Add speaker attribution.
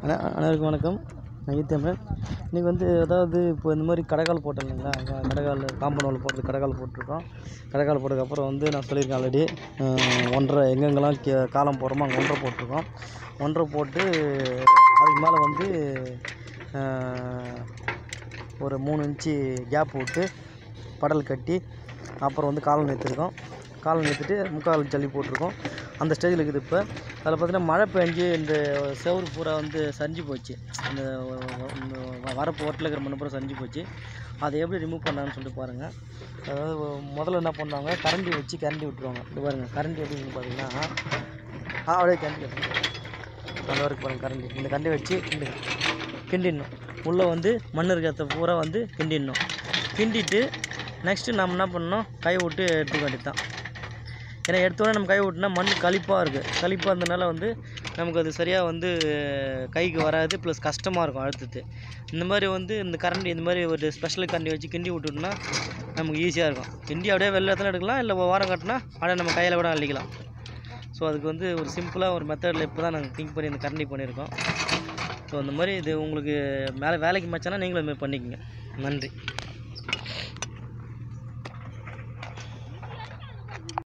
Speaker 1: அண்ணா அனைவருக்கும் வணக்கம் நான் ஈத்தமிழன் இன்றைக்கி வந்து அதாவது இப்போ இந்த மாதிரி கடைக்கால் போட்டேன் இல்லைங்களா க- கடைக்கால் காம்பவுண்ட் வால் போட்டு கடைக்கால் போட்டிருக்கோம் கடைக்கால் போட்டதுக்கப்புறம் வந்து நான் சொல்லியிருக்கேன் ஆல்ரெடி ஒன்றரை எங்கெங்கெல்லாம் கே காலம் போடுறோமோ அங்கே ஒன்றரை போட்டிருக்கோம் ஒன்றரை போட்டு அதுக்கு மேலே வந்து அஹ், ஒரு மூணு இன்ச்சு கேப் விட்டு படல் கட்டி அப்புறம் வந்து காலம் நிறுத்திருக்கோம் காலம் நிறுத்திட்டு முக்கால் ஜல்லி போட்டிருக்கோம் அந்த ஸ்டேஜில் இருக்குது இப்போ அதில் பார்த்தீங்கன்னா மழை பெஞ்சு இந்த செவுரு பூரா வந்து சரிஞ்சு போச்சு இந்த இந்த வரப்பு ஓட்டில் இருக்கிற மண்ணு பூரா சரிஞ்சு போச்சு அதை எப்படி ரிமூவ் பண்ணான்னு சொல்லிட்டு பாருங்கள் அதாவது முதல்ல என்ன பண்ணுவாங்க கரண்டி வச்சு கரண்டி விட்டுருவாங்க இது பாருங்கள் கரண்டி எப்படின்னு பார்த்தீங்கன்னா ஆ அப்படியே கரண்டி எடுத்துங்க. அந்த வரைக்கும் பாருங்கள் கரண்டி இந்த கரண்டி வச்சு கிண்டு கிண்டிடணும் உள்ளே வந்து மண் இருக்கிறத பூரா வந்து கிண்டிடணும் கிண்டிட்டு நெக்ஸ்ட்டு நம்ம என்ன பண்ணணும் கை விட்டு எடுத்துக்க வேண்டியது தான் ஏன்னா எடுத்தோடனே நம்ம கை விட்டுனா மண் களிப்பாக இருக்குது களிப்பாக இருந்தனால வந்து நமக்கு அது சரியாக வந்து கைக்கு வராது ப்ளஸ் கஷ்டமாக இருக்கும் அழுத்தத்து இந்த மாதிரி வந்து இந்த கரண்டி இந்த மாதிரி ஒரு ஸ்பெஷல் கரண்டி வச்சு கிண்டி விட்டுட்டோம்னா நமக்கு ஈஸியாக இருக்கும் கிண்டி அப்படியே வெளில இடத்துல எடுக்கலாம் இல்லை வாரம் கட்டினா அப்படியே நம்ம கையில் கூட அள்ளிக்கலாம் ஸோ அதுக்கு வந்து ஒரு சிம்பிளாக ஒரு மெத்தடில் இப்போ தான் நாங்கள் திங்க் பண்ணி இந்த கரண்டி பண்ணியிருக்கோம் ஸோ இந்த மாதிரி இது உங்களுக்கு மேலே வேலைக்கு மச்சானா நீங்களும் இது மாதிரி பண்ணிக்கோங்க நன்றி